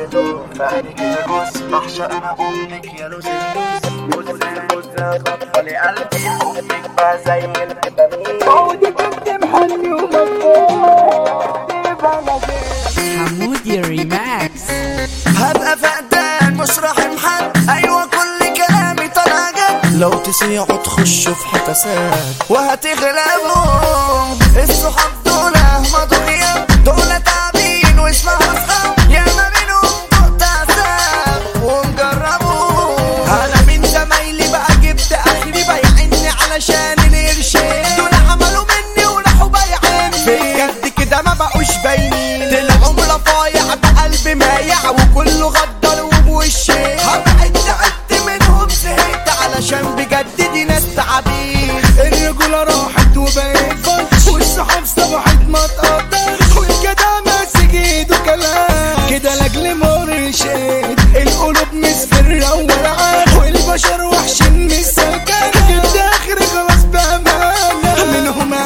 دوب فعلي كده جوز بعشق انا امك يا لوز اللوز بوزة بوزة خطفة لقلبي حبك بقى زي الفيتامين عودي كنت محني ومفروض بلدي حمودي ريماكس هبقى فقدان مش راحم حد ايوه كل كلامي طالع جد لو تسيعوا تخشوا في حتسات وهتغلبوا الصحاب دول مضوية دول تعبين واسمعوا اصحاب ياما منهم دقت عذاب ونجربوا انا من زمايلي بقى جبت اخري بايعني علشان القرشين دول عملوا مني وراحوا بايعين في الجد كده ما بقوش باينين طلعوا رفايع بقلب مايع وكله غدر وبوشين هبعد تعبت منهم زهقت علشان بجد دي ناس تعابين الرجولة راحت وبقيت فش والصحاب صبحت ما تقدرش والجدع ماسك ايده كلام كده لاجل مرشد القلوب مصفرة ورعان والبشر وحشين مش سكان جبت اخر خلاص بأمانة منهم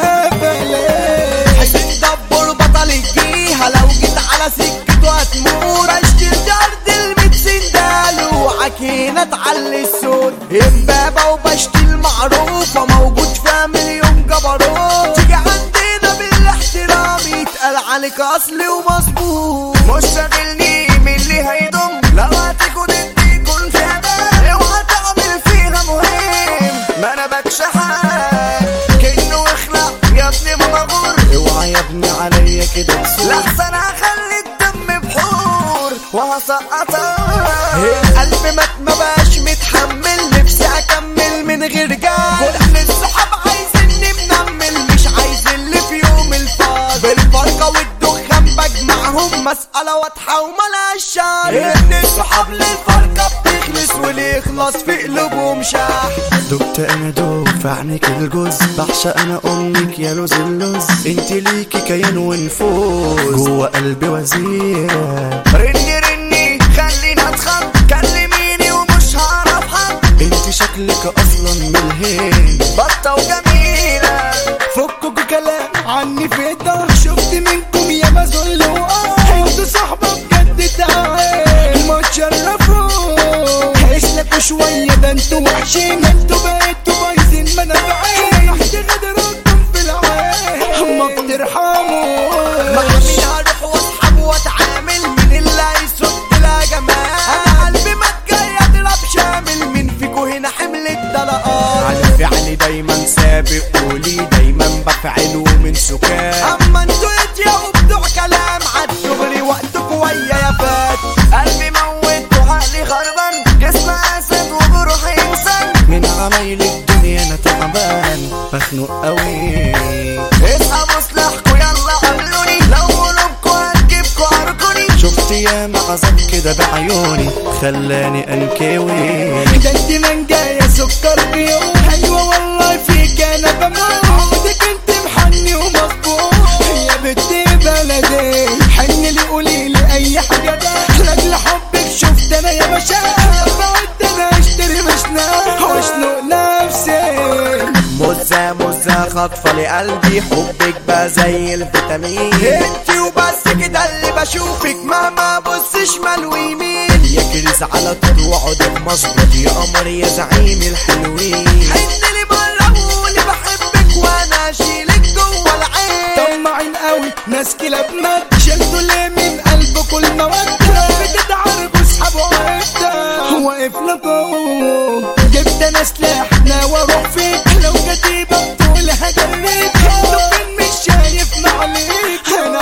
قبلت حسين دبر بطل الجيهة لو جيت على سكته هتموت بشتري ارض الميتين دال وعكينة تعلي الصوت امبابة وبشتي المعروفة موجود فيها مليون جبروت تيجي عندنا بالاحترام يتقال عليك اصلي ومظبوط مش شاغلني مين اللي هيضم لو هتكون انت يكون فيها ده اوعى تعمل فيها مهم ما انا بكشحك كأنه اخلع يا ابني ما بغور اوعى يا ابني عليا كده تسوق لحسن هخلي الدم بحور وهسقطك القلب مات ما بقاش متحمل نفسي اكمل من غير جال كل الصحاب عايزيني منمل مش عايز اللي في يوم الفاض بالفرقه والدخان بجمعهم مسألة واضحة وملهاش شر ان الصحاب للفرقة بتخلص واللي يخلص في قلوبهم شح دقت انا دوب في عينك الجوز بعشق انا امك يا لوز اللوز انت ليكي كيان ونفوذ جوه قلبي وزيرة رني رني خلينا اتخض كلميني ومش هعرف حد انت شكلك اصلا من الهند بطة وجميلة فكوا كلام عني في ده شفت منكم يا مزول انتوا صحبة بجد تعال ما تشرفوا اسلكوا شوية ده انتوا وحشين انتوا بقيتوا بايظين ما انا بعين رحت غدركم في العين ما بترحموا مع مين هروح واصحاب واتعامل من اللي هيسد لا جمال انا قلبي ما جاي اضرب شامل مين فيكو هنا حمل الطلقات على فعلي دايما سابق قولي دايما بفعل ومن سكات اما انتوا اتياقوا بتوع كلام عالدغري وقتكوا ويا يا فات قلبي موت وعقلي خربان جسم اسد وبروحي انسان من عمايل الدنيا انا تعبان مخنوق قوي اصحى مصلحكوا يلا قابلوني لو قلوبكوا هتجيبكوا ارجوني شفت يا عذاب كده بعيوني خلاني انكوي ده انت من جاية سكر بيوم ايوه والله فيك انا بموت عودك انت محني ومظبوط يا بنتي بلدي حن لي قولي لي اي حاجة ده لاجل حبك شفت انا يا باشا بعد انا اشتري مشناق واشنق نفسي مزة مزة خاطفة لقلبي حبك بقى زي الفيتامين انتي وبس كده اللي بشوفك مهما بص شمال ويمين يا كريز على طول وعودك مظبوط يا قمر يا زعيم الحلوين حن لي مرة وقولي بحبك وانا اشيلك جوه العين طماعين قوي ناس كلاب مات شلتوا ليه من قلب كل مودة بتدعر اصحابه وقفت واقف لكم جبت انا سلاحنا واروح فيك لو كتيبة تقول هجريك انتوا فين مش شايف معليك انا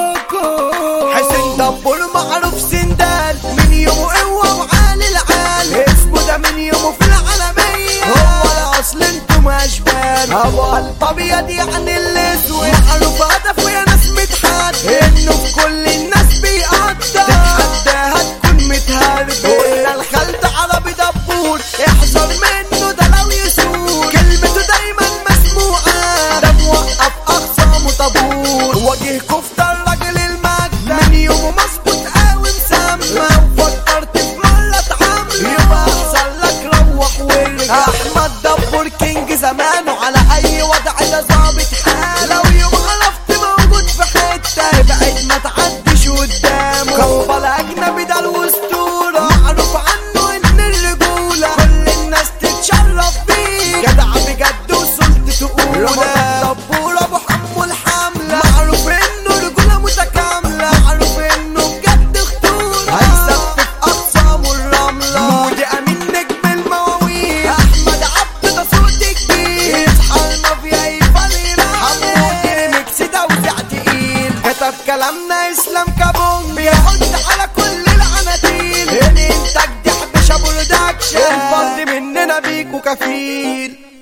عمكم حسين دبور معروف سندال من يومه قوة وعالي العال اسمه ده من يومه في العالمية هو الاصل انتم اشبال ابو الابيض يعني الاسود معروف هدفه يا ناس متحد انه في كل الناس بيقدر تتحداها تكون متهرب قلنا الخلد عربي دبور احذر منه ده لو يسوق كلمته دايما مسموعة ده موقف اخصامه طابور وجه كفتة الراجل المجد من يومه مظبوط قوي مسمى وفكرت في مرة اتعمى يبقى احسن لك روح وارجع احمد دبور كينج زمانه على اي وضع ده ظابط رجولة دبور ابو حمو الحملة معروف انه رجولة متكاملة معروف انه بجد خطورة هيثبت اقسامه الرملة مودي امين نجم المواويل احمد عبد ده صوت كبير يصحى المافيا يفضل حمودي ريميكس توزيع تقيل كتب كلامنا اسلام كابون بيحط على كل العناتيل الانتاج دي حبش ابو برودكشن الفضل مننا بيكو كفيل